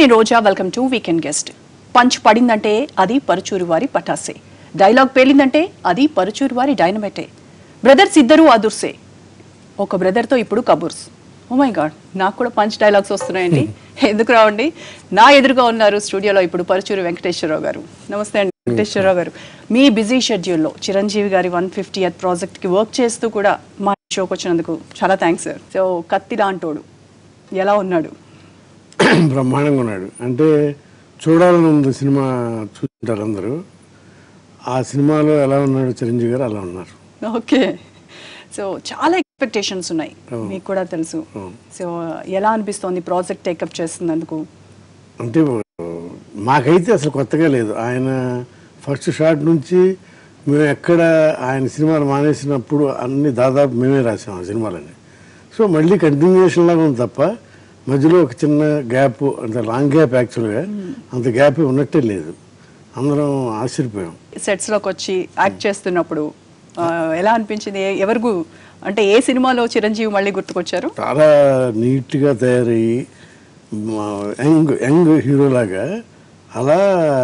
నేను Roja welcome to weekend guest punch పడిందంటే అది పరుచూరు వారి పటాసే డైలాగ్ పేలిందంటే అది పరుచూరు వారి డైనమైటే బ్రదర్స్ ఇద్దరు అదుర్సే ఒక బ్రదర్తో ఇప్పుడు కబూర్స్ ఓ మై గాడ్ నాకు కూడా పంచ్ డైలాగ్స్ వస్తున్నాయండి ఎందుకు రావండి నా ఎదురుగా ఉన్నారు స్టూడియోలో ఇప్పుడు పరుచూరు వెంకటేశ్వరరావు గారు నమస్తే అండి వెంకటేశ్వరరావు గారు మీ బిజీ షెడ్యూల్లో చిరంజీవి గారి వన్ ఫిఫ్టీ ఎత్ ప్రాజెక్ట్కి వర్క్ చేస్తూ కూడా మా షోకి వచ్చినందుకు చాలా థ్యాంక్స్ సార్ సో కత్తి లాంటోడు ఎలా ఉన్నాడు బ్రహ్మాండంగా ఉన్నాడు అంటే చూడాలని ఉంది సినిమా చూస్తుంటారు అందరూ ఆ సినిమాలో ఎలా ఉన్నాడు చిరంజీవి గారు అలా ఉన్నారు ఓకే సో చాలా ఎక్స్పెక్టేషన్స్ ఉన్నాయి అవును. మీకు కూడా తెలుసు అవును. సో ఎలా అనిపిస్తోంది ప్రాజెక్ట్ టేకప్ చేస్తున్నందుకు అంటే మాకైతే అసలు కొత్తగా లేదు ఆయన ఫస్ట్ షాట్ నుంచి మేము ఎక్కడ ఆయన సినిమాలు మానేసినప్పుడు అన్ని దాదాపు మేమే రాసాం ఆ సినిమాలని సో మళ్ళీ కంటిన్యూషన్ లాగా ఉంది తప్ప మధ్యలో ఒక చిన్న గ్యాప్ అంటే లాంగ్ గ్యాప్ యాక్చువల్గా అంత గ్యాప్ ఉన్నట్టే లేదు అందరం ఆశ్చర్యపోయాం సెట్స్ లోకి వచ్చి యాక్ట్ చేస్తున్నప్పుడు ఆ, ఎలా అనిపించింది ఏ- ఎవరు గు- అంటే ఏ సినిమాలో చిరంజీవి మళ్ళీ గుర్తుకొచ్చారు చాలా నీట్గా తయారయ్యి మా యంగ్ యంగ్ హీరోలాగా అలా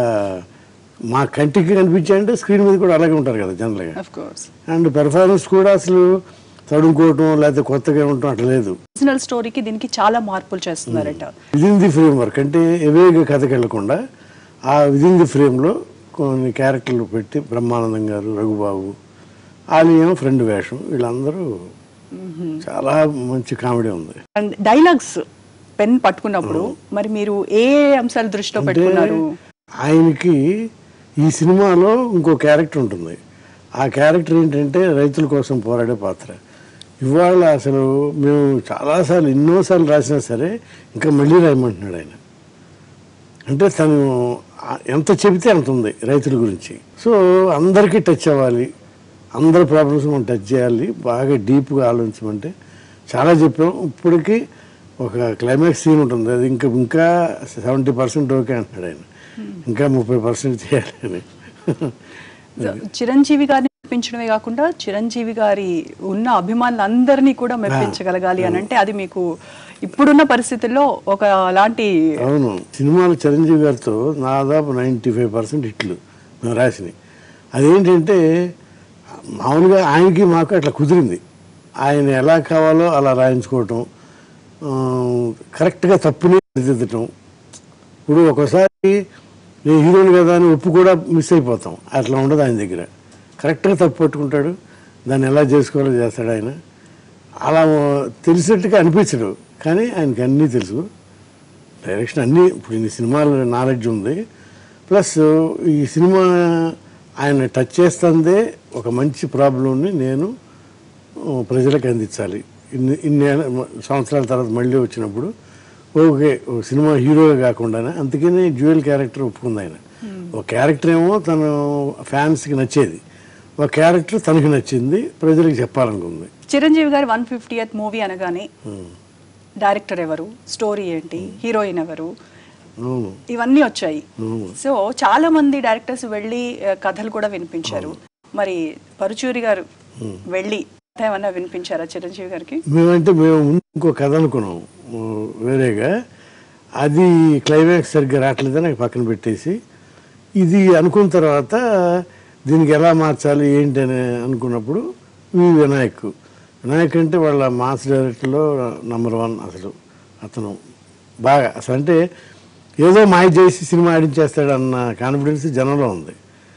మా కంటికి కనిపించాయంటే స్క్రీన్ మీద కూడా అలాగే ఉంటారు కదా జనరల్గా అఫ్ కోర్స్ అండ్ పెర్ఫార్మెన్స్ కూడా అసలు తడుముకోవటం లేకపోతే కొత్తగా ఉండటం అట్లా లేదు ఒరిజినల్ స్టోరీకి దీనికి చాలా మార్పులు చేస్తున్నారట విదిన్ ది ఫ్రేమ్ వర్క్ అంటే ఎవేగా కథకి వెళ్లకుండా ఆ విదిన్ ది ఫ్రేమ్లో కొన్ని క్యారెక్టర్లు పెట్టి బ్రహ్మానందం గారు రఘుబాబు ఆలియం ఫ్రెండ్ వేషం వీళ్ళందరూ చాలా మంచి కామెడీ ఉంది అండ్ డైలాగ్స్ పెన్ పట్టుకున్నప్పుడు మరి మీరు ఏ అంశాలు దృష్టిలో అంటే పెట్టుకున్నారు ఆయనకి ఈ సినిమాలో ఇంకో క్యారెక్టర్ ఉంటుంది ఆ క్యారెక్టర్ ఏంటంటే రైతుల కోసం పోరాడే పాత్ర ఇవాళ అసలు మేము చాలాసార్లు ఎన్నోసార్లు రాసినా సరే ఇంకా మళ్ళీ రాయమంటున్నాడు ఆయన అంటే తను ఆ- ఎంత చెబితే అంత ఉంది రైతుల గురించి సో అందరికీ టచ్ అవ్వాలి అందరి ప్రాబ్లమ్స్ మనం టచ్ చేయాలి బాగా డీప్గా ఆలోచించమంటే చాలా చెప్పాం ఇప్పటికీ ఒక క్లైమాక్స్ సీన్ ఉంటుంది అది ఇంకా ఇంకా సెవెంటీ పర్సెంట్ ఓకే అంటున్నాడు ఆయన ఇంకా ముప్పై పర్సెంట్ చేయాలి అని సో చిరంజీవి గారిని మెప్పించడమే కాకుండా చిరంజీవి గారి ఉన్న అభిమానులందరినీ కూడా మెప్పించగలగాలి అని అంటే అది మీకు ఇప్పుడున్న పరిస్థితుల్లో ఒక లాంటి అవును సినిమాలు చిరంజీవి గారితో దాదాపు నైంటీ ఫైవ్ పర్సెంట్ హిట్లు మేము రాసినాయి అదేంటంటే మామూలుగా ఆయనకి మాకు అట్లా కుదిరింది ఆయన ఎలా కావాలో అలా రాయించుకోవటం ఆ, కరెక్ట్గా తప్పుని సరిదిద్దటం ఇప్పుడు ఒకసారి నేను హీరోని కదా అని ఒప్పు కూడా మిస్ అయిపోతాం అట్లా ఉండదు ఆయన దగ్గర కరెక్ట్గా తప్పు పట్టుకుంటాడు దాన్ని ఎలా చేసుకోవాలో చేస్తాడు ఆయన అలా తెలిసినట్టుగా అనిపించడు కానీ ఆయనకి అన్నీ తెలుసు డైరెక్షన్ అన్నీ ఇప్పుడు ఇన్ని సినిమాలు నాలెడ్జ్ ఉంది ప్లస్ ఈ సినిమా ఆయన టచ్ చేస్తుందే ఒక మంచి ప్రాబ్లంని నేను ఆ, ప్రజలకు అందించాలి ఇన్ని ఇన్ని ఏళ్ళ- సంవత్సరాల తర్వాత మళ్ళీ వచ్చినప్పుడు ఓకే ఓ సినిమా హీరోగా కాకుండానే అందుకనే జ్యువెల్ క్యారెక్టర్ ఒప్పుకుంది ఆయన ఒక క్యారెక్టర్ ఏమో తను ఫ్యాన్స్కి నచ్చేది ఒక క్యారెక్టర్ తనకి నచ్చింది ప్రజలకు చెప్పాలనుకుంది చిరంజీవి గారి వన్ ఫిఫ్టీ మూవీ అనగానే డైరెక్టర్ ఎవరు స్టోరీ ఏంటి హీరోయిన్ ఎవరు అవును ఇవన్నీ వచ్చాయి అవును సో చాలా మంది డైరెక్టర్స్ వెళ్ళి ఆ, కథలు కూడా వినిపించారు మరి పరుచూరి గారు వెళ్ళి కథ ఏమన్నా వినిపించారా చిరంజీవి గారికి మేమంటే మేము ముందు ఇంకో కథ అనుకున్నాం ఓ వేరేగా అది క్లైమాక్స్ సరిగ్గా రావట్లేదని నాకు పక్కన పెట్టేసి ఇది అనుకున్న తర్వాత దీనికి ఎలా మార్చాలి ఏంటి అని అనుకున్నప్పుడు వి వినాయక్ వినాయక్ అంటే వాళ్ళ మాస్ డైరెక్టర్లో నంబర్ వన్ అసలు అతను బాగా అసలు అంటే ఏదో మాయ చేసి సినిమా ఆడించేస్తాడు అన్న కాన్ఫిడెన్స్ జనంలో ఉంది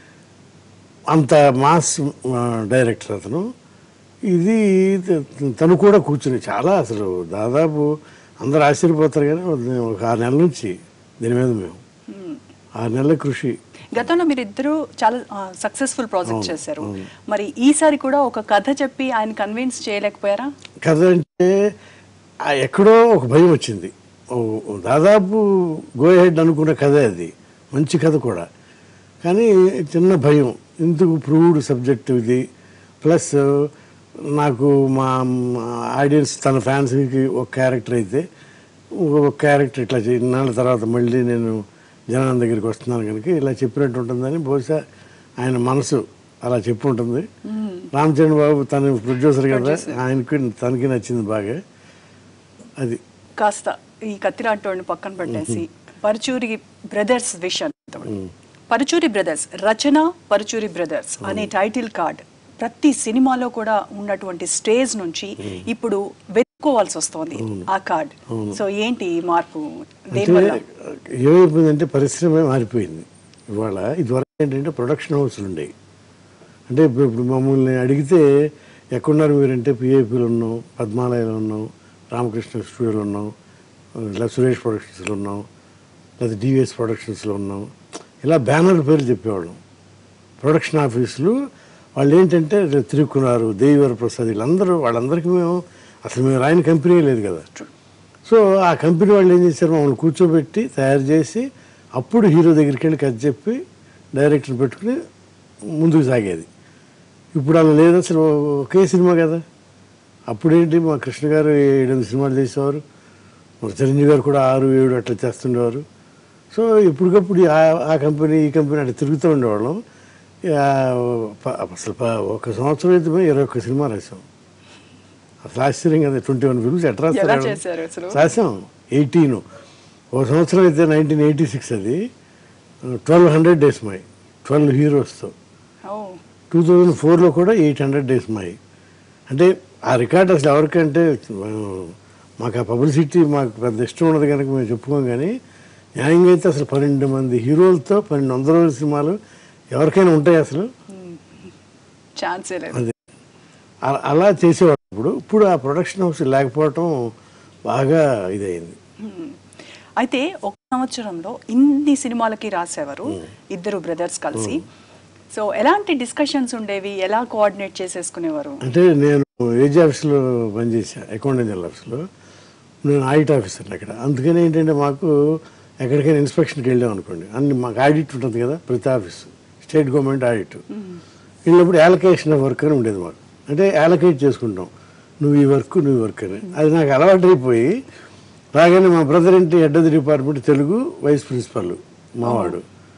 అంత మాస్ ఆ, డైరెక్టర్ అతను ఇది త- తను కూడా కూర్చుని చాలా అసలు దాదాపు అందరు ఆశ్చర్యపోతారు కానీ ఒక ఆరు నెలల నుంచి దీని మీద మేము ఆరు నెలల కృషి గతంలో మీరు ఇద్దరు చాలా సక్సెస్ఫుల్ ప్రాజెక్ట్ చేశారు మరి ఈసారి కూడా ఒక కథ చెప్పి ఆయన కన్విన్స్ చేయలేకపోయారా కథ అంటే ఆ ఎక్కడో ఒక భయం వచ్చింది ఓ- ఓ దాదాపు గో హెడ్ అనుకున్న కథే అది మంచి కథ కూడా కానీ చిన్న భయం ఇందుకు ప్రూవ్డ్ సబ్జెక్ట్ ఇది ప్లస్ నాకు మా ఆడియన్స్ తన ఫ్యాన్స్కి ఒక క్యారెక్టర్ అయితే ఒక క్యారెక్టర్ ఇట్లా చే- ఇన్నాళ్ళ తర్వాత మళ్ళీ నేను జనాల దగ్గరికి వస్తున్నాను కనుక ఇలా చెప్పినట్టు ఉంటుందని బహుశా ఆయన మనసు అలా చెప్పి ఉంటుంది రామచంద్ర బాబు తన ప్రొడ్యూసర్ కదా ఆయనకి తనకి నచ్చింది బాగా అది కాస్త ఈ కత్తిలాంటి పక్కన పెట్టేసి పరుచూరి బ్రదర్స్ విషయం పరుచూరి బ్రదర్స్ రచన పరుచూరి బ్రదర్స్ అనే టైటిల్ కార్డ్ ప్రతి సినిమాలో కూడా ఉన్నటువంటి స్టేజ్ నుంచి ఇప్పుడు వెతుక్కోవాల్సి వస్తోంది ఆ కార్డ్ సో ఏంటి ఈ మార్పు అంటే దేనివల్ల ఏమైపోయిందంటే పరిశ్రమ మారిపోయింది ఇవాళ ఇదివరకు ఏంటంటే ప్రొడక్షన్ హౌస్లు ఉండేవి అంటే ఇప్పుడు ఇప్పుడు మమ్మల్ని అడిగితే ఎక్కడున్నారు మీరంటే పిఐపీలు ఉన్నాం పద్మాలయాలు ఉన్నాం రామకృష్ణ స్టూడియోలో ఉన్నాం ఇలా సురేష్ ప్రొడక్షన్స్లో ఉన్నాం లేదా డివిఎస్ ప్రొడక్షన్స్లో ఉన్నాం ఇలా బ్యానర్ పేర్లు చెప్పేవాళ్ళం ప్రొడక్షన్ ఆఫీసులు వాళ్ళు ఏంటంటే తిరుక్కున్నారు దేవివర ప్రసాద్ వీళ్ళందరూ వాళ్ళందరికీ మేము అసలు మేము రాయని కంపెనీ లేదు కదా సో ఆ కంపెనీ వాళ్ళు ఏం చేశారు మమ్మల్ని కూర్చోబెట్టి తయారు చేసి అప్పుడు హీరో దగ్గరికి వెళ్ళి కథ చెప్పి డైరెక్టర్ పెట్టుకుని ముందుకు సాగేది ఇప్పుడు అలా లేదు అసలు ఒకే సినిమా కదా అప్పుడేంటి మా కృష్ణ గారు ఏడెనిమిది సినిమాలు చేసేవారు మన చిరంజీవి గారు కూడా ఆరు ఏడు అట్లా చేస్తుండేవారు సో ఎప్పటికప్పుడు ఆ- ఆ కంపెనీ ఈ కంపెనీ అట్లా తిరుగుతూ ఉండేవాళ్ళం ఆ, ప- అసలు ప- ఒక సంవత్సరం అయితే మేము ఇరవై ఒక్క సినిమా రాసాం అసలు ఆశ్చర్యం కదా ట్వంటీ వన్ ఫిల్మ్స్ ఎట్లా ఎలా రాస్తారు చేశారు అసలు రాసాం ఎయిటీన్ ఒక సంవత్సరం అయితే నైన్టీన్ ఎయిటీ సిక్స్ అది twelve hundred days my twelve హీరోస్తో ఓ టూ థౌజండ్ ఫోర్లో కూడా ఎయిట్ హండ్రెడ్ డేస్ మై అంటే ఆ రికార్డ్ అసలు ఎవరికంటే ఆ, మాకు ఆ పబ్లిసిటీ మాకు పెద్ద ఇష్టం ఉండదు కనుక మేము చెప్పుకోం కానీ న్యాయంగా అయితే అసలు పన్నెండు మంది హీరోలతో పన్నెండు వందల రోజుల సినిమాలు ఎవరికైనా ఉంటాయి అసలు ఛాన్సే లేదు అదే అలా- అలా చేసేవాడు ఇప్పుడు ఇప్పుడు ఆ ప్రొడక్షన్ హౌస్ లేకపోవటం బాగా ఇదయింది అయితే ఒక సంవత్సరంలో ఇన్ని సినిమాలకి రాసేవారు ఇద్దరు బ్రదర్స్ కలిసి సో ఎలాంటి డిస్కషన్స్ ఉండేవి ఎలా కోఆర్డినేట్ చేసేసుకునేవారు అంటే నేను ఏజీ ఆఫీస్లో పనిచేసా అకౌంటెంట్ జనరల్ ఆఫీస్లో నేను ఆడిట్ ఆఫీసర్ అక్కడ అందుకని ఏంటంటే మాకు ఎక్కడికైనా ఇన్స్పెక్షన్కి వెళ్ళాం అనుకోండి అన్ని మాకు ఆడిట్ ఉంటుంది కదా ప్రతి ఆఫీస్ స్టేట్ గవర్నమెంట్ ఆడిట్ వెళ్ళినప్పుడు యాలకేషన్ ఆఫ్ వర్క్ అని ఉండేది మాకు అంటే యాలకేట్ చేసుకుంటాం నువ్వు ఈ వర్క్ నువ్వు ఈ వర్క్ అని అది నాకు అలవాటు అయిపోయి రాగానే మా బ్రదర్ ఇంటి head of the department Telugu vice principal మావాడు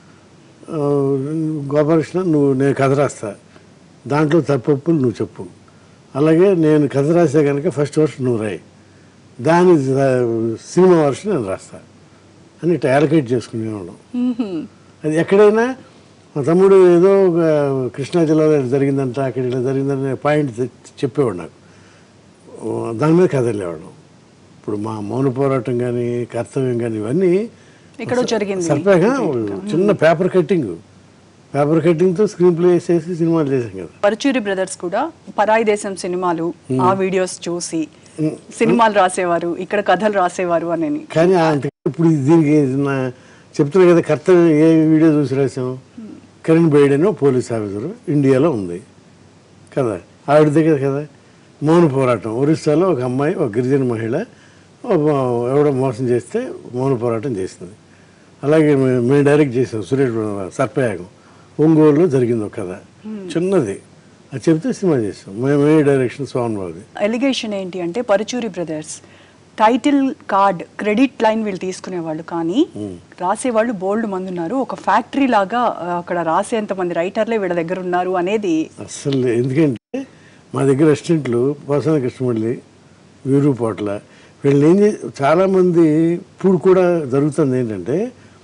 ఆ, గోపాలకృష్ణ నువ్వు నేను కథ రాస్తా దాంట్లో తప్పప్పులు నువ్వు చెప్పు అలాగే నేను కథ రాసే కనుక ఫస్ట్ వర్షన్ నువ్వు రాయి దాని ఆ, సినిమా వర్షన్ నేను రాస్తా అని ఇట్లా అలకేట్ చేసుకునేవాళ్ళం అది ఎక్కడైనా మా తమ్ముడు ఏదో ఒక కృష్ణా జిల్లాలో ఇలా జరిగిందంట అక్కడ ఇలా జరిగిందనే పాయింట్ తె- చెప్పేవాడు నాకు ఓ, దాని మీద కథ వెళ్ళేవాళ్ళం ఇప్పుడు మా మౌన పోరాటం కానీ కర్తవ్యం కానీ ఇవన్నీ ఎక్కడో జరిగింది సరిపోయాక చిన్న పేపర్ కట్టింగ్ పేపర్ కట్టింగ్తో స్క్రీన్ ప్లే చేసి సినిమాలు చేసాం కదా పరుచూరి బ్రదర్స్ కూడా పరాయి దేశం సినిమాలు ఆ వీడియోస్ చూసి సినిమాలు రాసేవారు ఇక్కడ కథలు రాసేవారు అని కానీ అంత ఇప్పుడు దీనికి నా చెప్తున్నా కదా కర్తవ్యం ఏ వీడియో చూసి రాసాం కిరణ్ బైడ్ అని ఒక పోలీస్ ఆఫీసర్ ఇండియాలో ఉంది కదా ఆవిడ దగ్గర కదా మౌన పోరాటం ఒరిస్సాలో ఒక అమ్మాయి ఒక గిరిజన మహిళ ఒక ఎవడో మోసం చేస్తే మౌన పోరాటం చేసింది అలాగే మే- మేము డైరెక్ట్ చేసాం సురేష్ సర్పయాగం ఒంగోలులో జరిగింది ఒక కథ చిన్నది అది చెప్తే సినిమా చేసాం మేము ఏ డైరెక్షన్ సోమన్ బాబుది ఎలిగేషన్ ఏంటి అంటే Paruchuri brothers title card credit line వీళ్ళు తీసుకునేవాళ్ళు కానీ రాసేవాళ్ళు బోల్డ్ మంది ఉన్నారు ఒక ఫ్యాక్టరీ లాగా ఆ, అక్కడ రాసేంత మంది రైటర్లే వీళ్ళ దగ్గర ఉన్నారు అనేది అస్సలు ఎందుకంటే మా దగ్గర అసిస్టెంట్లు పోసాన కృష్ణమల్లి వీరు పోట్ల వీళ్ళని ఏం చే చాలామంది ఇప్పుడు కూడా జరుగుతుంది ఏంటంటే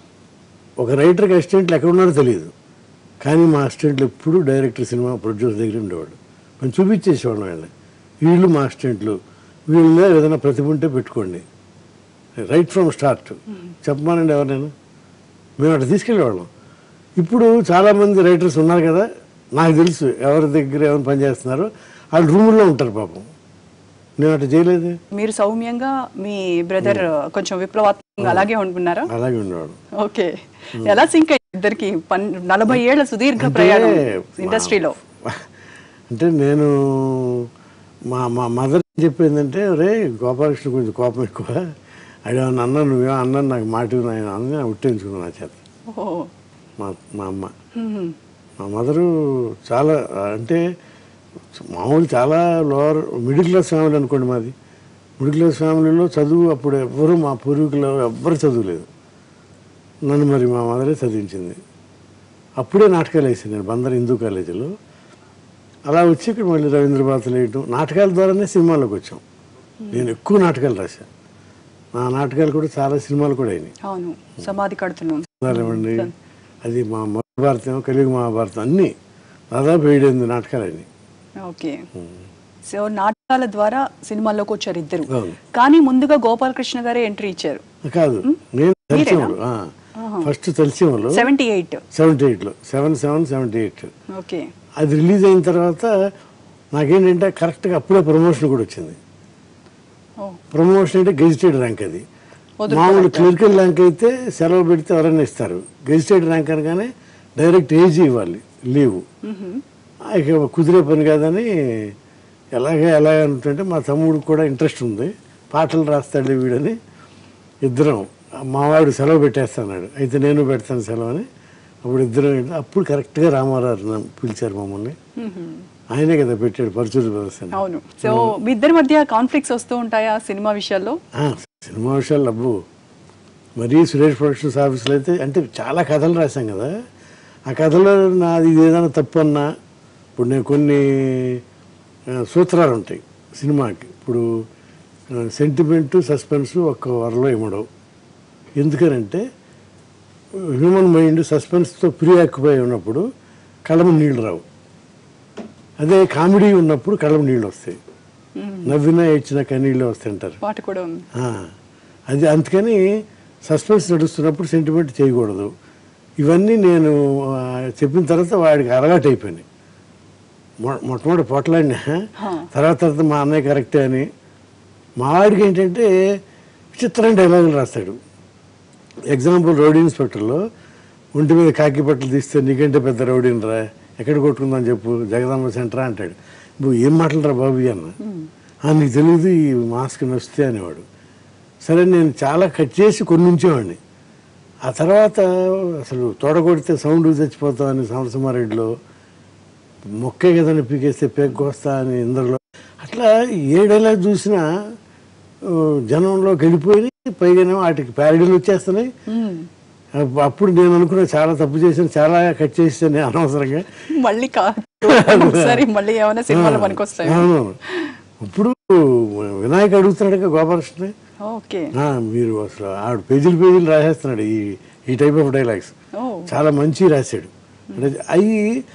ఒక రైటర్కి అసిస్టెంట్లు ఎక్కడ ఉన్నారో తెలియదు కానీ మా అసిస్టెంట్లు ఎప్పుడు డైరెక్టర్ సినిమా ప్రొడ్యూసర్ దగ్గర ఉండేవాడు మేము చూపించేసేవాళ్ళం వీళ్ళని వీళ్ళు మా అసిస్టెంట్లు వీళ్ళ ఏదైనా ప్రతిభ ఉంటే పెట్టుకోండి రైట్ ఫ్రమ్ స్టార్ట్ చెప్పమానండి ఎవరినైనా మేము అట్లా తీసుకెళ్ళేవాళ్ళం ఇప్పుడు చాలామంది రైటర్స్ ఉన్నారు కదా నాకు తెలుసు ఎవరి దగ్గర ఎవరు పనిచేస్తున్నారో వాళ్ళు రూముల్లో ఉంటారు పాపం నేను అట్లా చేయలేదు మీరు సౌమ్యంగా మీ బ్రదర్ కొంచెం విప్లవాత్మకంగా అలాగే ఉంటున్నారా అలాగే ఉండేవాడు ఓకే ఎలా సింక్ అయ్యారు ఇద్దరికి పన్ నలభై ఏళ్ల సుదీర్ఘ ప్రయాణం మా- ఇండస్ట్రీలో అంటే నేను మా మా మదర్ చెప్పిందంటే రే గోపాలకృష్ణ కొంచెం కోపం ఎక్కువ అదేమన్నా అన్న నువ్వేమో అన్న నాకు మాట ఇవ్వు నాయన అని ఉట్టేంచుకున్నాను నా చేత ఓహో మా మా అమ్మ హ్మ్. మా మదరు చాలా అంటే మామూలు చాలా లోవర్ మిడిల్ క్లాస్ ఫ్యామిలీ అనుకోండి మాది మిడిల్ క్లాస్ ఫ్యామిలీలో చదువు అప్పుడు ఎవ్వరు మా పూర్వీకులు ఎవ్వరు చదువులేదు నన్ను మరి మా మదరే చదివించింది అప్పుడే నాటకాలు వేసాను నేను బందర్ హిందూ కాలేజీలో అలా వచ్చి ఇక్కడ మళ్ళీ రవీంద్ర భారతులు వేయటం నాటకాల ద్వారానే సినిమాలోకి వచ్చాం నేను ఎక్కువ నాటకాలు రాశాను నా నాటకాలు కూడా చాలా సినిమాలు కూడా అయినాయి అవును సమాధి కడుతున్నాను ఇవ్వండి అది మా మహాభారతం కలియుగ మహాభారతం అన్నీ దాదాపు ఏడెనిమిది నాటకాలు అయినాయి ఓకే సో నాటకాల ద్వారా సినిమాల్లోకి వచ్చారు ఇద్దరు అవును. కానీ ముందుగా గోపాలకృష్ణ గారే ఎంట్రీ ఇచ్చారు కాదు నేను తెలిసేవాళ్ళు ఫస్ట్ తెలిసేవాళ్ళు సెవెంటీ ఎయిట్ సెవెంటీ ఎయిట్లో seven seven seventy eight okay అది రిలీజ్ అయిన తర్వాత నాకేంటంటే కరెక్ట్గా అప్పుడే ప్రమోషన్ కూడా వచ్చింది ఓ ప్రమోషన్ అంటే గెజిటెడ్ ర్యాంక్ అది వదులుకోవాలి. మామూలు క్లరికల్ ర్యాంక్ అయితే సెలవు పెడితే ఎవరైనా ఇస్తారు గెజిటెడ్ ర్యాంక్ అనగానే డైరెక్ట్ ఏజీ ఇవ్వాలి లీవ్ ఇక కుదిరే పని కాదని ఎలాగే ఎలా అనుకుంటే మా తమ్ముడికి కూడా ఇంట్రెస్ట్ ఉంది పాటలు రాస్తాడు వీడని ఇద్దరం మావాడు సెలవు పెట్టేస్తాడు అయితే నేను పెడతాను సెలవు అని అప్పుడు ఇద్దరం అప్పుడు కరెక్ట్గా రామారావు నన్ను పిలిచారు మమ్మల్ని ఆయనే కదా పెట్టాడు పరచూరు ప్రదర్శన అవును సో మీ ఇద్దరి మధ్య కాన్ఫ్లిక్ట్స్ వస్తూ ఉంటాయా సినిమా విషయాల్లో ఆ, సినిమా విషయాలు అబ్బు మరీ సురేష్ ప్రొడక్షన్స్ ఆఫీస్లో అయితే అంటే చాలా కథలు రాశాం కదా ఆ కథలో నాది ఇది ఏదైనా తప్పు అన్నా ఇప్పుడు నేను కొన్ని ఆ, సూత్రాలు ఉంటాయి సినిమాకి ఇప్పుడు సెంటిమెంటు సస్పెన్స్ ఒక్క వరలో ఇమ్మడవు ఎందుకనంటే హ్యూమన్ మైండ్ సస్పెన్స్తో ప్రీ ఆక్యుపై ఉన్నప్పుడు కళ్ళము నీళ్ళు రావు అదే కామెడీ ఉన్నప్పుడు కళ్ళము నీళ్ళు వస్తాయి నవ్వినా ఏడ్చినా కన్నీళ్ళు వస్తాయంటారు పాట కూడా ఉంది ఆ, అది అందుకని సస్పెన్స్ నడుస్తున్నప్పుడు సెంటిమెంట్ చేయకూడదు ఇవన్నీ నేను ఆ, చెప్పిన తర్వాత వాడికి అలవాటు అయిపోయినాయి మొ- మొట్టమొదటి పొట్లాడినా తర్వాత తర్వాత మా అన్నయ్య కరెక్టే అని మా వాడికి ఏంటంటే విచిత్రమైన డైలాగులు రాస్తాడు ఎగ్జాంపుల్ రౌడీ ఇన్స్పెక్టర్లో ఒంటి మీద కాకి బట్టలు తీస్తే నీకంటే పెద్ద రౌడీని రా ఎక్కడ కొట్టుకుందని చెప్పు జగదాంబ సెంటరా అంటాడు నువ్వు ఏం మాట్లాడరా బాబు ఇవి అన్న "ఆ, నీకు తెలియదు ఈ మాస్క్ నొస్తే అనేవాడు సరే నేను చాలా కట్ చేసి కొన్ని ఉంచేవాడిని ఆ తర్వాత అసలు తోడ కొడితే సౌండ్ చచ్చిపోతామని సమరసింహారెడ్డిలో మొక్కే కదని పీకేస్తే పేక్కొస్తా అని ఇందరిలో అట్లా ఏడేలా చూసినా ఆ, జనంలోకి వెళ్ళిపోయి పైగానే వాటికి ప్యారడీలు వచ్చేస్తున్నాయి మ్మ్. అప్- అప్పుడు నేను అనుకున్నా చాలా తప్పు చేశాను చాలా కట్ చేసాను అనవసరంగా మళ్ళీ కాదు ఒకసారి మళ్ళీ ఏమైనా సినిమాలో పనికొస్తాయి అవును. ఇప్పుడు వినాయక్ అడుగుతున్నాడు గోపాలకృష్ణ ఓకే ఆ, మీరు అసలు ఆవిడ పేజీలు పేజీలు రాసేస్తున్నాడు ఈ ఈ టైప్ ఆఫ్ డైలాగ్స్ ఓ చాలా మంచి రాశాడు అంటే అవి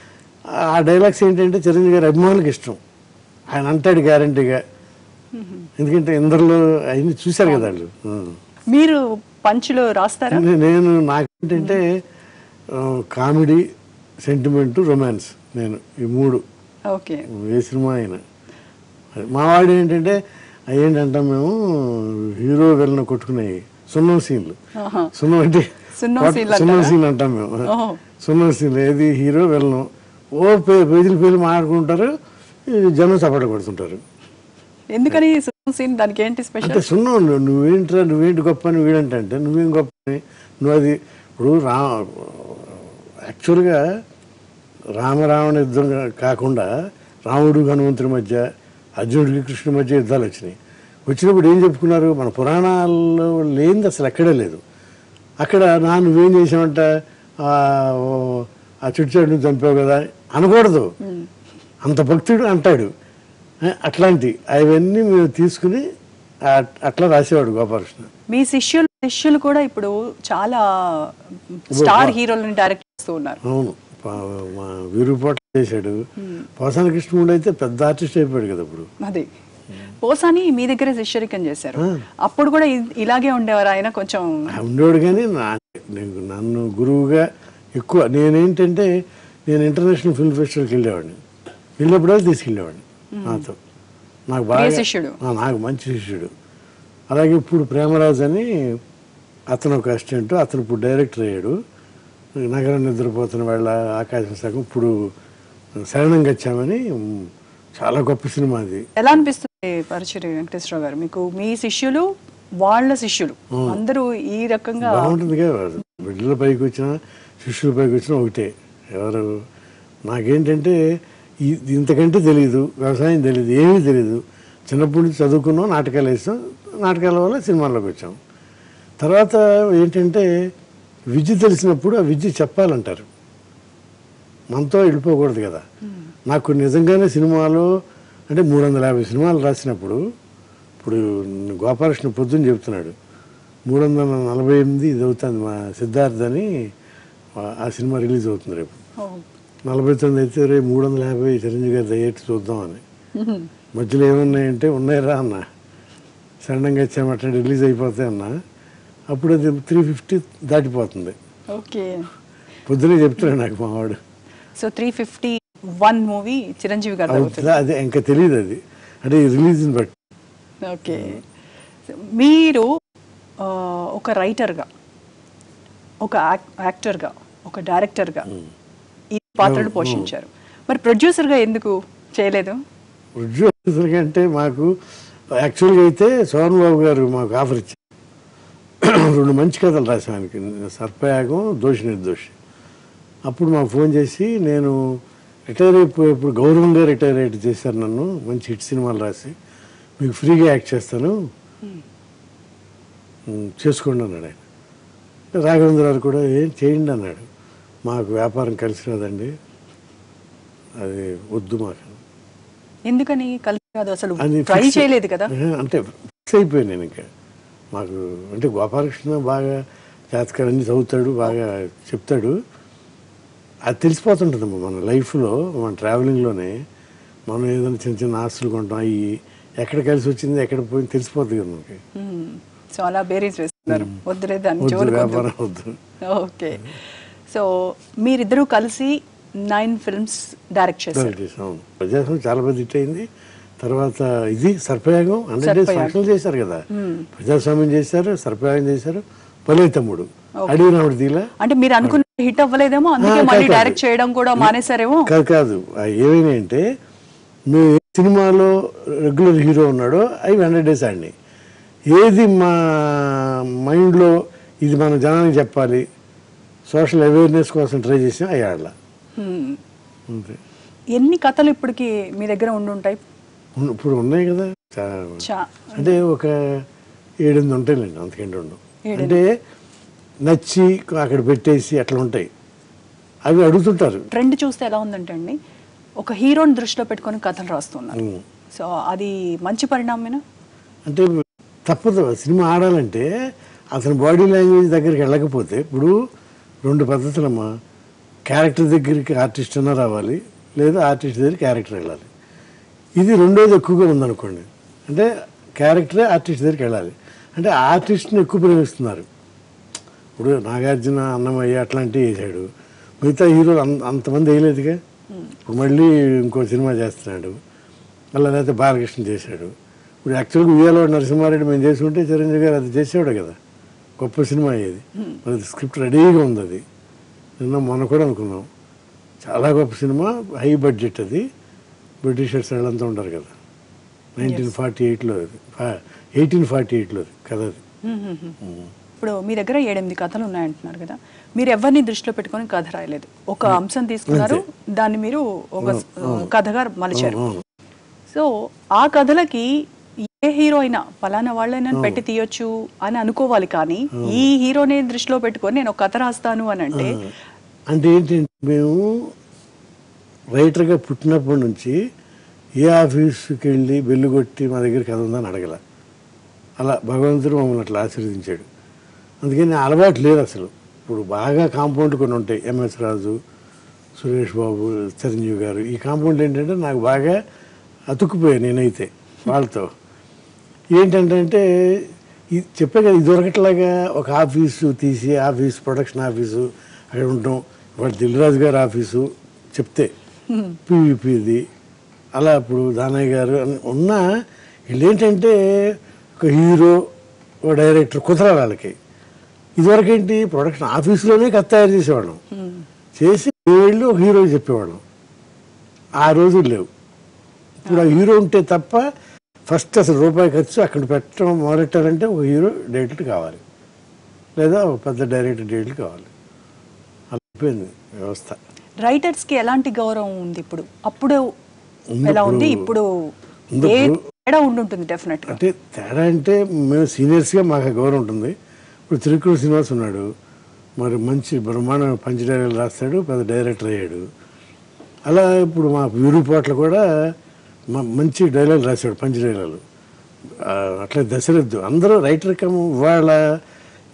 ఆ డైలాగ్స్ ఏంటంటే చిరంజీవి గారి అభిమానులకు ఇష్టం ఆయన అంటాడు గ్యారంటీగా ఎందుకంటే ఇందరిలో అవన్నీ చూశారు కదా వాళ్ళు ఆ. మీరు పంచులో రాస్తారా నే- నేను నాకేంటంటే ఆ, కామెడీ సెంటిమెంట్ రొమాన్స్ నేను ఈ మూడు ఓకే ఏ సినిమా అయినా అది మా వాడు ఏంటంటే అవి ఏంటంటాం మేము హీరో వెళ్ళిన కొట్టుకునేవి సున్నం సీన్లు ఆహా. సున్నం అంటే సున్నం కొట్- సీన్లు సున్నం అంటారా? సీన్లు అంటాం మేము ఓహో. సున్నం సీన్లు ఏది హీరో వెళ్ళను ఓ పే పేజీలు పేజీలు మాట్లాడుకుంటారు ఈ జనం చప్పట కొడుతుంటారు ఎందుకని సీన్ దానికి ఏంటి అంటే స్పెషల్ సున్నం నువ్వు- నువ్వేంట్రా నువ్వేంటి గొప్ప అని వీడంటే అంటే నువ్వేం గొప్ప అని నువ్వు అది ఇప్పుడు రా యాక్చువల్గా రామరావణ యుద్ధం కాకుండా రాముడు హనుమంతుడి మధ్య అర్జునుడికి కృష్ణుడి మధ్య యుద్ధాలు వచ్చినాయి వచ్చినప్పుడు ఏం చెప్పుకున్నారు మన పురాణాల్లో లేనిది అసలు ఎక్కడే లేదు అక్కడ నా నువ్వేం చేసావంట ఆ, ఓ, ఆ చిట్టుచాడుని చంపావు కదా అనకూడదు అంత భక్తుడు అంటాడు ఏ, అట్లాంటి అవన్నీ మేము తీసుకుని ఆ- అట్లా రాసేవాడు గోపాలకృష్ణ మీ శిష్యులు శిష్యులు కూడా ఇప్పుడు చాలా స్టార్ హీరోలను డైరెక్ట్ చేస్తూ ఉన్నారు అవును పా- మా వీరుపాట చేశాడు పోసాన కృష్ణముడు అయితే పెద్ద ఆర్టిస్ట్ అయిపోయాడు కదా ఇప్పుడు అది పోసాని మీ దగ్గరే శిష్యరికం చేశారు అప్పుడు కూడా ఇ- ఇలాగే ఉండేవారు ఆయన కొంచెం ఆ ఉండేవాడు కానీ నా నేను నన్ను గురువుగా ఎక్కువ నేనేంటంటే నేను ఇంటర్నేషనల్ ఫిల్మ్ ఫెస్టివల్కి వెళ్ళేవాడిని వెళ్ళినప్పుడే తీసుకెళ్ళేవాడిని నాతో నాకు బాగా ప్రియ శిష్యుడు. ఆ, నాకు మంచి శిష్యుడు అలాగే ఇప్పుడు ప్రేమరాజు అని అతను ఒక అసిస్టెంట్ అతను ఇప్పుడు డైరెక్టర్ అయ్యాడు నగరం నిద్రపోతున్న వాళ్ళ ఆకాశం సగం ఇప్పుడు శరణం గచ్చామని ఉమ్, చాలా గొప్ప సినిమా అది ఎలా అనిపిస్తుంది పరచురి వెంకటేశ్వరరావు గారు మీకు మీ శిష్యులు వాళ్ళ శిష్యులు అందరూ ఈ రకంగా బాగుంటుంది కదా బిడ్డల పైకి వచ్చినా శిష్యుల పైకి వచ్చినా ఒకటే ఎవరు నాకేంటంటే ఈ- ఇంతకంటే తెలియదు వ్యవసాయం తెలియదు ఏమీ తెలియదు చిన్నప్పటి నుంచి చదువుకున్నాం నాటకాలు వేసాం నాటకాల వల్ల సినిమాల్లోకి వచ్చాం తర్వాత ఏంటంటే విద్య తెలిసినప్పుడు ఆ విద్య చెప్పాలంటారు మనతో వెళ్ళిపోకూడదు కదా నాకు నిజంగానే సినిమాలో అంటే మూడు వందల యాభై సినిమాలు రాసినప్పుడు ఇప్పుడు గోపాలకృష్ణ పొద్దున్న చెప్తున్నాడు మూడు వందల నలభై ఎనిమిది ఇది అవుతుంది మా సిద్ధార్థ్ అని ఆ- ఆ సినిమా రిలీజ్ అవుతుంది రేపు ఓ. నలభై తొమ్మిది అయితే రేపు మూడు వందల యాభై చిరంజీవి గారి దయ్యేట్టు చూద్దామని మధ్యలో ఏమున్నాయంటే ఉన్నాయిరా అన్న సడన్గా వచ్చామట రిలీజ్ అయిపోతాయి అన్న అప్పుడు అది త్రీ ఫిఫ్టీ దాటిపోతుంది ఓకే పొద్దునే చెప్తున్నాడు నాకు మావాడు so three fifty one movie Chiranjeevi garu అవుతుందా అదే ఇంకా తెలియదు అది అంటే రిలీజ్ని బట్టి ఓకే మీరు ఆ, ఒక రైటర్గా ఒక యాక్- యాక్టర్గా ఒక డైరెక్టర్గా ఈ పాత్రలు పోషించారు మరి ప్రొడ్యూసర్గా ఎందుకు చేయలేదు ప్రొడ్యూసర్ అంటే మాకు యాక్చువల్గా అయితే సోహన్ బాబు గారు మాకు ఆఫర్ ఇచ్చారు రెండు మంచి కథలు రాశాను ఆయనకి సర్పయాగం దోషి నిర్దోషి అప్పుడు మాకు ఫోన్ చేసి నేను రిటైర్ అయిపోయి ఇప్పుడు గౌరవంగా రిటైర్ అయ్యి చేశారు నన్ను మంచి హిట్ సినిమాలు రాసి మీకు ఫ్రీగా యాక్ట్ చేస్తాను ఉమ్, చేసుకోండి అన్నాడు ఆయన రాఘవేంద్ర గారు కూడా ఏం చేయండి అన్నాడు మాకు వ్యాపారం కలిసి రాదండి అది వద్దు మాకు ఎందుకని కలిసి కాదు అసలు అది ట్రై fix- చేయలేదు కదా ఏ, అంటే ఫిక్స్ అయిపోయాను నేను ఇంకా మాకు అంటే గోపాలకృష్ణ బాగా జాతకాలు అన్ని చదువుతాడు బాగా చెప్తాడు అది తెలిసిపోతుంటుందమ్మా మన లైఫ్లో మన ట్రావెలింగ్లోనే మనం ఏదైనా చిన్న చిన్న ఆస్తులు కొంటాం అవి ఎక్కడ కలిసి వచ్చింది ఎక్కడ పోయింది తెలిసిపోతుంది కదా మనకి మ్మ్. సో అలా బేరీస్ వేస్తున్నారు వద్దులే దాన్ని వద్దు జోలికి వద్దు. వ్యాపారం వద్దు ఓకే సో మీరిద్దరూ కలిసి నైన్ ఫిల్మ్స్ డైరెక్ట్ చేశారు డైరెక్ట్ చేసాం అవును. ప్రజాస్వామ్యం చాలా పెద్ద హిట్ అయింది తర్వాత ఇది Sarpayagam hundred days Sarpayagam. Function చేశారు కదా ప్రజాస్వామ్యం చేశారు సర్పయాగం చేశారు పలే తమ్ముడు అడిగి రాముడు తీలా అంటే మీరు అనుకున్న హిట్ అవ్వలేదేమో అందుకే ఆ, మళ్ళీ కాదు, డైరెక్ట్ చేయడం కూడా మానేశారేమో కాదు కాదు ఆ ఏమైనా అంటే మేము ఏ సినిమాలో రెగ్యులర్ హీరో ఉన్నాడో అవి హండ్రెడ్ డేస్ ఆడినాయి ఏది మా మైండ్లో ఇది మన జనానికి చెప్పాలి సోషల్ అవేర్నెస్ కోసం ట్రై చేసాం అవి ఆడలా మ్మ్. అంతే ఎన్ని కథలు ఇప్పటికి మీ దగ్గర ఉండుంటాయి ఉన్న- ఇప్పుడు ఉన్నాయి కదా చా- చా అంటే ఒక ఏడెనిమిది ఉంటాయిలేండి అంతకంటే ఉండవు ఏడెనిమిది. అంటే నచ్చి అక్కడ పెట్టేసి అట్లా ఉంటాయి అవి అడుగుతుంటారు ట్రెండ్ చూస్తే ఎలా ఉందంటే అండి ఒక హీరోని దృష్టిలో పెట్టుకొని కథలు రాస్తున్నారు ఉమ్. సో అది మంచి పరిణామేనా అంటే తప్పదు సినిమా ఆడాలంటే అతని బాడీ లాంగ్వేజ్ దగ్గరికి వెళ్ళకపోతే ఇప్పుడు రెండు పద్ధతులమ్మా క్యారెక్టర్ దగ్గరికి ఆర్టిస్ట్ అన్నా రావాలి లేదా ఆర్టిస్ట్ దగ్గర క్యారెక్టర్ వెళ్ళాలి ఇది రెండోది ఎక్కువగా ఉందనుకోండి అంటే క్యారెక్టరే ఆర్టిస్ట్ దగ్గరికి వెళ్ళాలి అంటే ఆర్టిస్ట్ని ఎక్కువ ప్రేమిస్తున్నారు ఇప్పుడు నాగార్జున అన్నమయ్య అట్లాంటివి వేసాడు మిగతా హీరోలు అంత అంతమంది వేయలేదుగా ఇప్పుడు మళ్ళీ ఇంకో సినిమా చేస్తున్నాడు మళ్ళీ లేకపోతే బాలకృష్ణ చేశాడు ఇప్పుడు యాక్చువల్గా ఉయ్యాలో నరసింహారెడ్డి మేము చేసుకుంటే చిరంజీవి గారు అది చేసేవాడు కదా గొప్ప సినిమా అయ్యేది మరి స్క్రిప్ట్ రెడీగా ఉంది అది నిన్న మొన్న కూడా అనుకున్నాం చాలా గొప్ప సినిమా హై బడ్జెట్ అది బ్రిటిషర్స్ వాళ్ళంతా ఉంటారు కదా నైన్టీన్ ఫార్టీ ఎయిట్లో అది ఎయిటీన్ ఫార్టీ ఎయిట్లో అది కథ అది ఇప్పుడు మీ దగ్గర ఏడెనిమిది కథలు ఉన్నాయంటున్నారు కదా మీరు ఎవరిని దృష్టిలో పెట్టుకొని కథ రాయలేదు ఒక అంశం తీసుకున్నారు దాన్ని మీరు ఒక కథగా మలిచారు అవును. సో ఆ కథలకి ఏ హీరో అయినా ఫలానా వాళ్ళైనా పెట్టి తీయొచ్చు అని అనుకోవాలి కానీ ఈ హీరోని దృష్టిలో పెట్టుకొని నేను ఒక కథ రాస్తాను అని అంటే అంటే ఏంటంటే మేము రైటర్గా పుట్టినప్పటి నుంచి ఏ ఆఫీసుకి వెళ్ళి బెల్లు కొట్టి మా దగ్గర కథ ఉందని అడగల అలా భగవంతుడు మమ్మల్ని అట్లా ఆశీర్వదించాడు అందుకని ఆ అలవాటు లేదు అసలు ఇప్పుడు బాగా కాంపౌండ్ కొన్ని ఉంటాయి ఎంఎస్ రాజు సురేష్ బాబు చిరంజీవి గారు ఈ కాంపౌండ్ ఏంటంటే నాకు బాగా అతుక్కుపోయాను నేనైతే వాళ్ళతో ఏంటంటే ఇది చెప్పే కదా ఇది దొరకట్లాగా ఒక ఆఫీసు తీసి ఆఫీస్ ప్రొడక్షన్ ఆఫీసు అక్కడ ఉంటాం వాడు దిల్రాజు గారి ఆఫీసు చెప్తే పీవీపీది అలా ఇప్పుడు దానయ్య గారు అని ఉన్నా వీళ్ళు ఏంటంటే ఒక హీరో ఒక డైరెక్టర్ కుదరాలి వాళ్ళకి ఇదివరకు ఏంటి ప్రొడక్షన్ ఆఫీసులోనే కథ తయారు చేసేవాళ్ళం చేసి వీళ్ళు ఒక హీరో చెప్పేవాళ్ళం ఆ రోజులు లేవు ఇప్పుడు ఆ హీరో ఉంటే తప్ప ఫస్ట్ అసలు రూపాయి ఖర్చు అక్కడ పెట్టడం మొదలెట్టాలంటే ఒక హీరో డైరెక్టర్ కావాలి లేదా ఒక పెద్ద డైరెక్టర్ డైరెక్టర్ కావాలి అలా అయిపోయింది వ్యవస్థ రైటర్స్ కి ఎలాంటి గౌరవం ఉంది ఇప్పుడు అప్పుడు ఉంది ఎలా ఉంది ఇప్పుడు. ఇప్పుడు ఉంది ఏ ఇప్పుడు. తేడా ఉండుంటుంది డెఫినెట్ గా అంటే తేడా అంటే మేము సీనియర్స్గా మాకు ఆ గౌరవం ఉంటుంది ఇప్పుడు త్రికూరు శ్రీనివాస్ ఉన్నాడు మరి మంచి బ్రహ్మాండమైన పంచ డైరెక్టర్ రాస్తాడు పెద్ద డైరెక్టర్ అయ్యాడు అలా ఇప్పుడు మా వీరుపాట్ల కూడా మా మంచి డైలాగ్ రాశాడు పంచ డైలాగులు ఆ, అట్లా దశరథ్ అందరూ రైటర్ కమ్ వాళ్ళ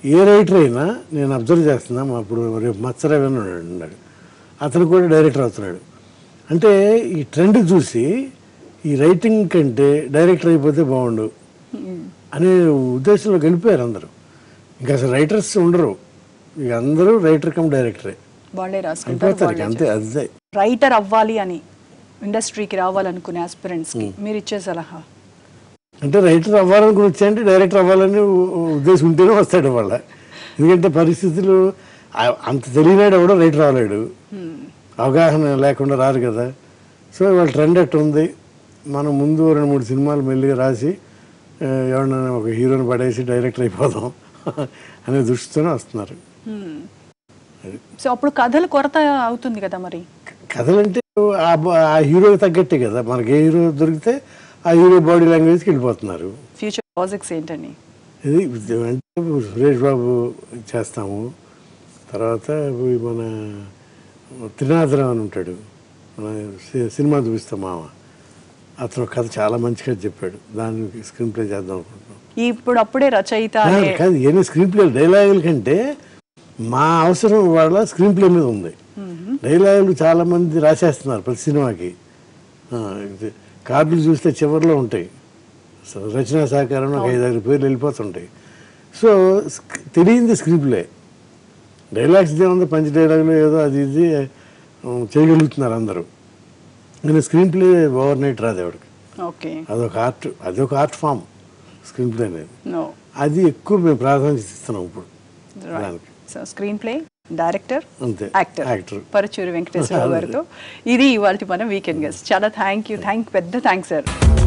ఏ రైటర్ అయినా నేను అబ్జర్వ్ చేస్తున్నా మా అప్పుడు రేపు మత్సరవి అని ఉన్నాడు అతను కూడా డైరెక్టర్ అవుతున్నాడు అంటే ఈ ట్రెండ్ చూసి ఈ రైటింగ్ కంటే డైరెక్టర్ అయిపోతే బాగుండు అనే ఉద్దేశంలో గెలిపారు అందరూ ఇంకా అసలు రైటర్స్ ఉండరు ఇక అందరూ రైటర్ కమ్ డైరెక్టరే వాళ్ళే రాసుకుంటారు అయిపోతారు ఇక అంతే అదే రైటర్ అవ్వాలి అని ఇండస్ట్రీకి రావాలనుకునే ఆస్పిరెంట్స్ కి మీరు ఇచ్చే సలహా అంటే రైటర్ అవ్వాలనుకుని వచ్చాయంటే డైరెక్టర్ అవ్వాలని ఉ- ఉద్దేశం ఉంటేనే వస్తాడు వాళ్ళ ఎందుకంటే పరిస్థితులు ఆ- అంత తెలియనాడు ఎవడో రైటర్ అవ్వలేడు అవగాహన లేకుండా రారు కదా సో వాళ్ళ ట్రెండ్ అట్టు ఉంది మనం ముందు రెండు మూడు సినిమాలు మెల్లిగా రాసి ఆ, ఎవరినైనా ఒక హీరోని పడేసి డైరెక్టర్ అయిపోదాం అనే దృష్టితోనే వస్తున్నారు సో అప్పుడు కథలు కొరత అవుతుంది కదా మరి కథలంటే ఆ బ- ఆ హీరోకి తగ్గట్టే కదా మనకి ఏ హీరో దొరికితే ఆ హీరో బాడీ లాంగ్వేజ్కి వెళ్ళిపోతున్నారు ఫ్యూచర్ ప్రాజెక్ట్స్ ఏంటని ఇది ఇది అంటే సురేష్ బాబు చేస్తాము తర్వాత ఈ మన త్రినాథరావు అని ఉంటాడు మన సి- సినిమా చూపిస్తాం మామ అతను కథ చాలా మంచిగా చెప్పాడు దాన్ని స్క్రీన్ ప్లే చేద్దాం అనుకుంటున్నాం ఇప్పుడు అప్పుడే రచయిత అనే కాదు, కాదు ఎన్ని స్క్రీన్ ప్లే డైలాగుల కంటే మా అవసరం వాళ్ళ స్క్రీన్ ప్లే మీద ఉంది డైలాగులు చాలా మంది రాసేస్తున్నారు ప్రతి సినిమాకి ఆ, ఇది కార్డులు చూస్తే చివరిలో ఉంటాయి సో రచనా సహకారం ఒక ఐదు ఆరు పేర్లు వెళ్ళిపోతుంటాయి సో స్క్- తెలియంది స్క్రీన్ ప్లే డైలాగ్స్ ఏముంది పంచ డైలాగులు ఏదో అది ఇది ఆ, చేయగలుగుతున్నారు అందరూ నేను స్క్రీన్ ప్లే ఓవర్ నైట్ రాదు ఎవరికి ఓకే అదొక ఆర్ట్ అదొక ఆర్ట్ ఫామ్ స్క్రీన్ ప్లే అనేది నో అది ఎక్కువ మేము ప్రాధాన్యత ఇస్తున్నాం ఇప్పుడు దానికి సో స్క్రీన్ ప్లే డైరెక్టర్ అంతే యాక్టర్ యాక్టర్ పరచూరి వెంకటేశ్వరరావు గారితో ఇది ఇవాళ మన వీకెండ్ గెస్ట్ చాలా థ్యాంక్ యూ థ్యాంక్ పెద్ద థ్యాంక్స్ సార్